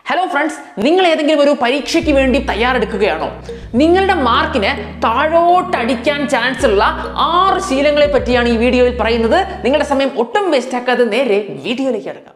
hello friends നിങ്ങൾ ഏതെങ്കിലും ഒരു പരീക്ഷയ്ക്ക് വേണ്ടി തയ്യാറെടുക്കുകയാണോ നിങ്ങളുടെ മാർക്കിന് താഴോട്ടടിക്കാൻ ചാൻസ് ഉള്ള ആറ് ശീലങ്ങളെ പറ്റിയാണ് ഈ വീഡിയോയിൽ പറയുന്നത് നിങ്ങളുടെ സമയം ഒട്ടും വേസ്റ്റ് ആക്കാതെ നേരെ വീഡിയോയിലേക്ക് എടുക്കാം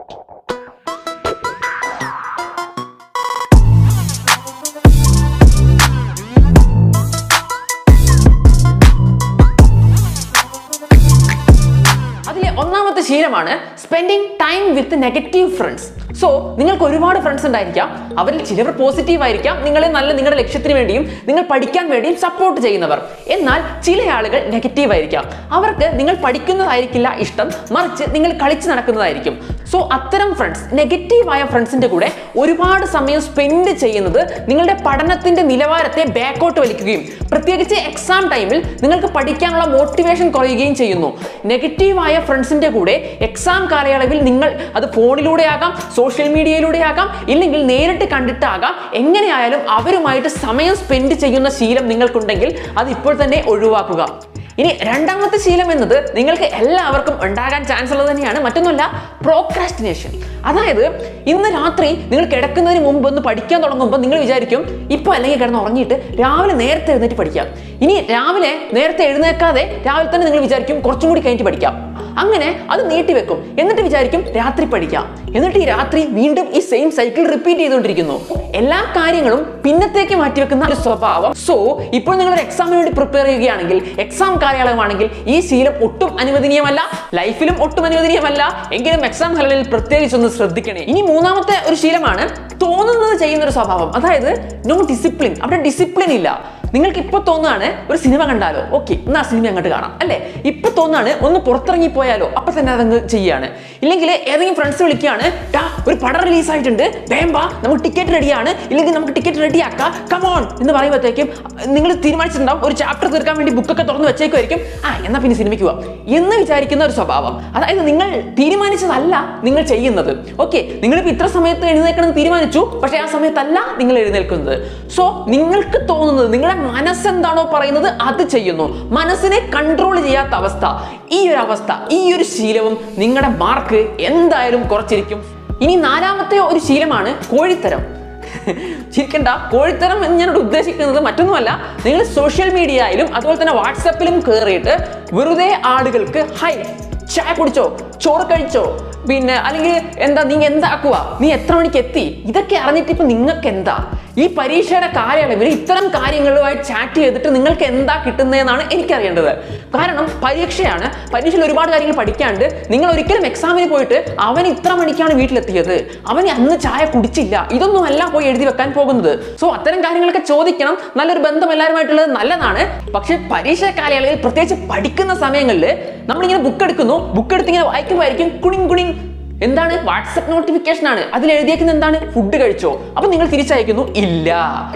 അതിലെ ഒന്നാമത്തെ ശീലമാണ് spending time with negative friends so നിങ്ങൾക്ക് ഒരുപാട് ഫ്രണ്ട്സ് ഉണ്ടായിരിക്കാം അവരിൽ ചിലവർ പോസിറ്റീവ് ആയിരിക്കാം നിങ്ങളെ നല്ല നിങ്ങളുടെ ലക്ഷ്യത്തിന് വേണ്ടിയും നിങ്ങൾ പഠിക്കാൻ വേണ്ടിയും സപ്പോർട്ട് ചെയ്യുന്നവർ എന്നാൽ ചില ആളുകൾ നെഗറ്റീവ് ആയിരിക്കാം അവർക്ക് നിങ്ങൾ പഠിക്കുന്നതായിരിക്കില്ല ഇഷ്ടം മറിച്ച് നിങ്ങൾ കളിച്ച് നടക്കുന്നതായിരിക്കും സോ അത്തരം ഫ്രണ്ട്സ് നെഗറ്റീവായ ഫ്രണ്ട്സിന്റെ കൂടെ ഒരുപാട് സമയം സ്പെൻഡ് ചെയ്യുന്നത് നിങ്ങളുടെ പഠനത്തിന്റെ നിലവാരത്തെ ബാക്കോട്ട് വലിക്കുകയും പ്രത്യേകിച്ച് എക്സാം ടൈമിൽ നിങ്ങൾക്ക് പഠിക്കാനുള്ള മോട്ടിവേഷൻ കുറയുകയും ചെയ്യുന്നു നെഗറ്റീവായ ഫ്രണ്ട്സിന്റെ കൂടെ എക്സാം കാലയളവിൽ നിങ്ങൾ അത് ഫോണിലൂടെ ആകാം സോഷ്യൽ മീഡിയയിലൂടെ ആകാം ഇല്ലെങ്കിൽ നേരിട്ട് കണ്ടിട്ടാകാം എങ്ങനെയായാലും അവരുമായിട്ട് സമയം സ്പെൻഡ് ചെയ്യുന്ന ശീലം നിങ്ങൾക്കുണ്ടെങ്കിൽ അത് ഇപ്പോൾ തന്നെ ഒഴിവാക്കുക ഇനി രണ്ടാമത്തെ ശീലം എന്നത് നിങ്ങൾക്ക് എല്ലാവർക്കും ഉണ്ടാകാൻ ചാൻസ് ഉള്ളത് തന്നെയാണ് മറ്റൊന്നുമല്ല പ്രോക്രാസ്റ്റിനേഷൻ അതായത് ഇന്ന് രാത്രി നിങ്ങൾ കിടക്കുന്നതിന് മുമ്പ് ഒന്ന് പഠിക്കാൻ തുടങ്ങുമ്പോൾ നിങ്ങൾ വിചാരിക്കും ഇപ്പോൾ അല്ലെങ്കിൽ കിടന്ന് ഉറങ്ങിയിട്ട് രാവിലെ നേരത്തെ എഴുന്നേറ്റ് പഠിക്കാം ഇനി രാവിലെ നേരത്തെ എഴുന്നേക്കാതെ രാവിലെ തന്നെ നിങ്ങൾ വിചാരിക്കും കുറച്ചും കൂടി കഴിഞ്ഞിട്ട് പഠിക്കാം അങ്ങനെ അത് നീട്ടിവെക്കും എന്നിട്ട് വിചാരിക്കും രാത്രി പഠിക്കാം എന്നിട്ട് ഈ രാത്രി വീണ്ടും ഈ സെയിം സൈക്കിൾ റിപ്പീറ്റ് ചെയ്തുകൊണ്ടിരിക്കുന്നു എല്ലാ കാര്യങ്ങളും പിന്നത്തേക്ക് മാറ്റിവെക്കുന്ന ഒരു സ്വഭാവം സോ ഇപ്പോൾ നിങ്ങൾ ഒരു എക്സാമിന് വേണ്ടി പ്രിപ്പയർ ചെയ്യുകയാണെങ്കിൽ എക്സാം കാലയളവാണെങ്കിൽ ഈ ശീലം ഒട്ടും അനുവദനീയമല്ല ലൈഫിലും ഒട്ടും അനുവദനീയമല്ല എങ്കിലും എക്സാം കാലങ്ങളിൽ പ്രത്യേകിച്ച് ഒന്ന് ശ്രദ്ധിക്കണേ ഇനി മൂന്നാമത്തെ ഒരു ശീലമാണ് തോന്നുന്നത് ചെയ്യുന്ന ഒരു സ്വഭാവം അതായത് നോ ഡിസിപ്ലിൻ അവിടെ ഡിസിപ്ലിൻ ഇല്ല നിങ്ങൾക്ക് ഇപ്പൊ തോന്നുകയാണ് ഒരു സിനിമ കണ്ടാലോ ഓക്കെ എന്നാ സിനിമ അങ്ങോട്ട് കാണാം അല്ലേ ഇപ്പൊ തോന്നുകയാണ് ഒന്ന് പുറത്തിറങ്ങി പോയാലോ അപ്പൊ തന്നെ അതങ്ങ് ചെയ്യാണ് ഇല്ലെങ്കിൽ ഏതെങ്കിലും ഫ്രണ്ട്സ് വിളിക്കുകയാണ് ടാ ഒരു പടം റിലീസ് ആയിട്ടുണ്ട് വേമ്പാ നമുക്ക് ടിക്കറ്റ് റെഡിയാണ് ഇല്ലെങ്കിൽ നമുക്ക് ടിക്കറ്റ് റെഡിയാക്കാം കമോൺ എന്ന് പറയുമ്പോഴത്തേക്കും നിങ്ങൾ തീരുമാനിച്ചിട്ടുണ്ടാവും ഒരു ചാപ്റ്റർ തീർക്കാൻ വേണ്ടി ബുക്കൊക്കെ തുറന്ന് വെച്ചേക്കുമായിരിക്കും ആ എന്നാ പിന്നെ സിനിമയ്ക്ക് പോവാം എന്ന് വിചാരിക്കുന്ന ഒരു സ്വഭാവം അതായത് നിങ്ങൾ തീരുമാനിച്ചതല്ല നിങ്ങൾ ചെയ്യുന്നത് ഓക്കെ നിങ്ങളിപ്പോൾ ഇത്ര സമയത്ത് എഴുന്നേൽക്കണമെന്ന് തീരുമാനിച്ചു പക്ഷേ ആ സമയത്തല്ല നിങ്ങൾ എഴുന്നേൽക്കുന്നത് സോ നിങ്ങൾക്ക് തോന്നുന്നത് നിങ്ങളുടെ മനസ്സെന്താണോ പറയുന്നത് അത് ചെയ്യുന്നു മനസ്സിനെ കൺട്രോൾ ചെയ്യാത്ത അവസ്ഥ ഈ ഒരു അവസ്ഥ ഈ ഒരു ശീലവും നിങ്ങളുടെ മാർക്ക് എന്തായാലും കുറച്ചിരിക്കും ഇനി നാലാമത്തെ ഒരു ശീലമാണ് കോഴിത്തരം ചിരിക്കണ്ട കോഴിത്തരം എന്ന് ഞാനിവിടെ ഉദ്ദേശിക്കുന്നത് മറ്റൊന്നുമല്ല നിങ്ങൾ സോഷ്യൽ മീഡിയയിലും അതുപോലെ തന്നെ വാട്സപ്പിലും കയറിയിട്ട് വെറുതെ ആളുകൾക്ക് ഹൈ ചായ കുടിച്ചോ ചോറ് കഴിച്ചോ പിന്നെ അല്ലെങ്കിൽ എന്താ നീ എന്താക്കുക നീ എത്ര മണിക്ക് എത്തി ഇതൊക്കെ അറിഞ്ഞിട്ട് ഇപ്പൊ നിങ്ങൾക്ക് എന്താ ഈ പരീക്ഷയുടെ കാലയളവിൽ ഇത്തരം കാര്യങ്ങളുമായി ചാറ്റ് ചെയ്തിട്ട് നിങ്ങൾക്ക് എന്താ കിട്ടുന്നതെന്നാണ് എനിക്കറിയേണ്ടത് കാരണം പരീക്ഷയാണ് പരീക്ഷയിൽ ഒരുപാട് കാര്യങ്ങൾ പഠിക്കാണ്ട് നിങ്ങൾ ഒരിക്കലും എക്സാമിന് പോയിട്ട് അവൻ ഇത്ര മണിക്കാണ് വീട്ടിലെത്തിയത് അവൻ അന്ന് ചായ കുടിച്ചില്ല ഇതൊന്നും അല്ല പോയി എഴുതി വെക്കാൻ പോകുന്നത് സോ അത്തരം കാര്യങ്ങളൊക്കെ ചോദിക്കണം നല്ലൊരു ബന്ധം എല്ലാവരുമായിട്ടുള്ളത് നല്ലതാണ് പക്ഷേ പരീക്ഷ കാലയളവിൽ പ്രത്യേകിച്ച് പഠിക്കുന്ന സമയങ്ങളിൽ നമ്മളിങ്ങനെ ബുക്ക് എടുക്കുന്നു ബുക്ക് എടുത്ത് ഇങ്ങനെ വായിക്കുമ്പോഴായിരിക്കും കുണിങ് കുണിങ് എന്താണ് വാട്സപ്പ് നോട്ടിഫിക്കേഷൻ ആണ് അതിൽ എഴുതിയേക്കുന്നത് എന്താണ് ഫുഡ് കഴിച്ചോ അപ്പൊ നിങ്ങൾ തിരിച്ചയക്കുന്നു ഇല്ല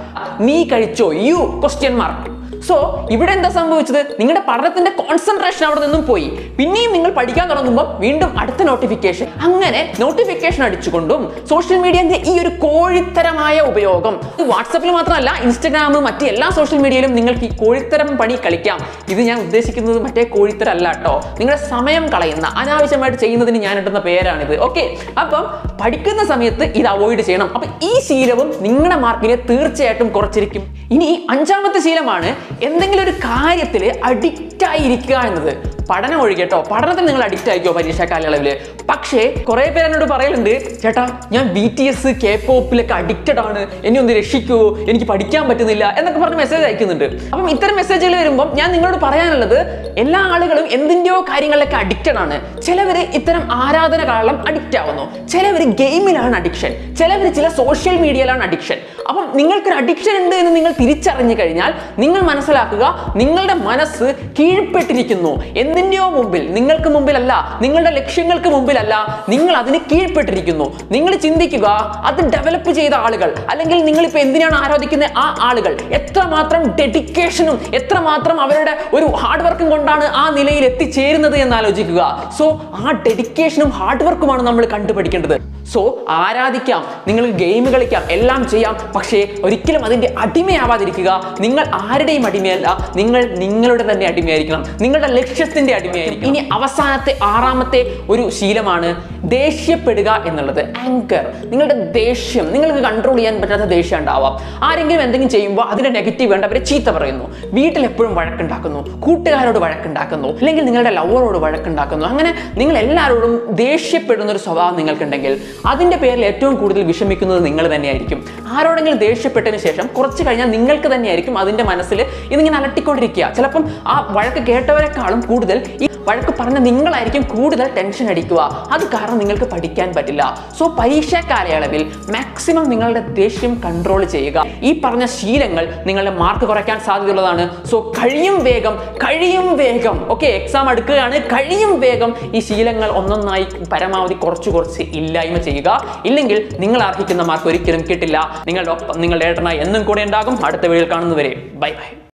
നീ കഴിച്ചോ യു ക്വസ്റ്റ്യൻ മാർക്ക് സോ ഇവിടെ എന്താ സംഭവിച്ചത് നിങ്ങളുടെ പഠനത്തിന്റെ കോൺസെൻട്രേഷൻ അവിടെ നിന്നും പോയി പിന്നെയും നിങ്ങൾ പഠിക്കാൻ തുടങ്ങുമ്പോൾ വീണ്ടും അടുത്ത നോട്ടിഫിക്കേഷൻ അങ്ങനെ നോട്ടിഫിക്കേഷൻ അടിച്ചുകൊണ്ടും സോഷ്യൽ മീഡിയന്റെ ഈ ഒരു കോഴിത്തരമായ ഉപയോഗം വാട്സപ്പിൽ മാത്രമല്ല ഇൻസ്റ്റഗ്രാം മറ്റ് എല്ലാ സോഷ്യൽ മീഡിയയിലും നിങ്ങൾക്ക് ഈ കോഴിത്തരം പണി കളിക്കാം ഇത് ഞാൻ ഉദ്ദേശിക്കുന്നത് മറ്റേ കോഴിത്തരം അല്ല കേട്ടോ നിങ്ങളുടെ സമയം കളയുന്ന അനാവശ്യമായിട്ട് ചെയ്യുന്നതിന് ഞാൻ ഇടുന്ന പേരാണിത് ഓക്കെ അപ്പം പഠിക്കുന്ന സമയത്ത് ഇത് അവോയ്ഡ് ചെയ്യണം അപ്പൊ ഈ ശീലവും നിങ്ങളുടെ മാർക്കിനെ തീർച്ചയായിട്ടും കുറച്ചിരിക്കും ഇനി അഞ്ചാമത്തെ ശീലമാണ് എന്തെങ്കിലും ഒരു കാര്യത്തിൽ അഡിക്റ്റ് ആയിരിക്കുക എന്നത് പഠനം ഒഴികട്ടോ പഠനത്തിൽ നിങ്ങൾ അഡിക്റ്റ് ആയിക്കോ പരീക്ഷാ കാലയളവിൽ പക്ഷേ കുറെ പേര് എന്നോട് പറയലുണ്ട് ചേട്ടാ ഞാൻ ബി ടി എസ് കെ പോപ്പിലൊക്കെ അഡിക്റ്റഡ് ആണ് എന്നെ ഒന്ന് രക്ഷിക്കൂ എനിക്ക് പഠിക്കാൻ പറ്റുന്നില്ല എന്നൊക്കെ പറഞ്ഞ് മെസ്സേജ് അയക്കുന്നുണ്ട് അപ്പം ഇത്തരം മെസ്സേജുകൾ വരുമ്പോൾ ഞാൻ നിങ്ങളോട് പറയാനുള്ളത് എല്ലാ ആളുകളും എന്തിൻ്റെയോ കാര്യങ്ങളിലൊക്കെ അഡിക്റ്റഡ് ആണ് ചിലവർ ഇത്തരം ആരാധന കാരണം അഡിക്റ്റ് ആവുന്നു ചിലവർ ഗെയിമിലാണ് അഡിക്ഷൻ ചിലവർ ചില സോഷ്യൽ മീഡിയയിലാണ് അഡിക്ഷൻ അപ്പം നിങ്ങൾക്കൊരു അഡിക്ഷൻ ഉണ്ട് എന്ന് നിങ്ങൾ തിരിച്ചറിഞ്ഞു കഴിഞ്ഞാൽ നിങ്ങൾ മനസ്സിലാക്കുക നിങ്ങളുടെ മനസ്സ് കീഴ്പ്പെട്ടിരിക്കുന്നു എന്തിൻ്റെയോ മുമ്പിൽ നിങ്ങൾക്ക് മുമ്പിലല്ല നിങ്ങളുടെ ലക്ഷ്യങ്ങൾക്ക് മുമ്പിലല്ല നിങ്ങൾ അതിന് കീഴ്പ്പെട്ടിരിക്കുന്നു നിങ്ങൾ ചിന്തിക്കുക അത് ഡെവലപ്പ് ചെയ്ത ആളുകൾ അല്ലെങ്കിൽ നിങ്ങൾ ഇപ്പൊ എന്തിനാണ് ആരാധിക്കുന്ന ആ ആളുകൾ എത്രമാത്രം ഡെഡിക്കേഷനും എത്രമാത്രം അവരുടെ ഒരു ഹാർഡ് വർക്കും കൊണ്ടാണ് ആ നിലയിൽ എത്തിച്ചേരുന്നത് എന്ന് ആലോചിക്കുക സോ ആ ഡെഡിക്കേഷനും ഹാർഡ് വർക്കുമാണ് നമ്മൾ കണ്ടുപിടിക്കേണ്ടത് സോ ആരാധിക്കാം നിങ്ങൾ ഗെയിം കളിക്കാം എല്ലാം ചെയ്യാം പക്ഷേ ഒരിക്കലും അതിന്റെ അടിമയാവാതിരിക്കുക നിങ്ങൾ ആരുടെയും അടിമയല്ല നിങ്ങൾ നിങ്ങളുടെ തന്നെ അടിമയായിരിക്കണം നിങ്ങളുടെ ലക്ഷ്യത്തിന്റെ അടിമയായിരിക്കും ഇനി അവസാനത്തെ ആറാമത്തെ ഒരു ശീലമാണ് ദേഷ്യപ്പെടുക എന്നുള്ളത് ആങ്കർ നിങ്ങളുടെ ദേഷ്യം നിങ്ങൾക്ക് കൺട്രോൾ ചെയ്യാൻ പറ്റാത്ത ദേഷ്യം ഉണ്ടാവാം ആരെങ്കിലും എന്തെങ്കിലും ചെയ്യുമ്പോൾ അതിന്റെ നെഗറ്റീവ് വേണ്ട അവരെ ചീത്ത പറയുന്നു വീട്ടിൽ എപ്പോഴും വഴക്കുണ്ടാക്കുന്നു കൂട്ടുകാരോട് വഴക്കുണ്ടാക്കുന്നു അല്ലെങ്കിൽ നിങ്ങളുടെ ലവറോട് വഴക്കുണ്ടാക്കുന്നു അങ്ങനെ നിങ്ങൾ എല്ലാവരോടും ദേഷ്യപ്പെടുന്ന ഒരു സ്വഭാവം നിങ്ങൾക്കുണ്ടെങ്കിൽ അതിന്റെ പേരിൽ ഏറ്റവും കൂടുതൽ വിഷമിക്കുന്നത് നിങ്ങൾ തന്നെയായിരിക്കും ആരോടെങ്കിലും ദേഷ്യപ്പെട്ടതിന് ശേഷം കുറച്ച് കഴിഞ്ഞാൽ നിങ്ങൾക്ക് തന്നെയായിരിക്കും അതിന്റെ മനസ്സിൽ ഇതിങ്ങനെ അലട്ടിക്കൊണ്ടിരിക്കുക ചിലപ്പം ആ വഴക്ക് കേട്ടവരെക്കാളും കൂടുതൽ ഈ വഴക്ക് പറഞ്ഞ നിങ്ങളായിരിക്കും കൂടുതൽ ടെൻഷൻ അടിക്കുക അത് കാരണം നിങ്ങൾക്ക് പഠിക്കാൻ പറ്റില്ല സോ പരീക്ഷാ കാലയളവിൽ മാക്സിമം നിങ്ങളുടെ ദേഷ്യം കൺട്രോൾ ചെയ്യുക ഈ പറഞ്ഞ ശീലങ്ങൾ നിങ്ങളുടെ മാർക്ക് കുറയ്ക്കാൻ സാധ്യതയുള്ളതാണ് സോ കഴിയും വേഗം കഴിയും വേഗം ഓക്കെ എക്സാം അടുക്കുകയാണ് കഴിയും വേഗം ഈ ശീലങ്ങൾ ഒന്നൊന്നായി പരമാവധി കുറച്ച് കുറച്ച് ഇല്ലായ്മ ചെയ്യുക ഇല്ലെങ്കിൽ നിങ്ങൾ അർഹിക്കുന്ന മാർക്ക് ഒരിക്കലും കിട്ടില്ല നിങ്ങളുടെ ഒപ്പം നിങ്ങളുടെ ഏട്ടനായി എന്നും കൂടെ ഉണ്ടാകും അടുത്ത വീഡിയോയിൽ കാണുന്നവരെ ബൈ ബൈ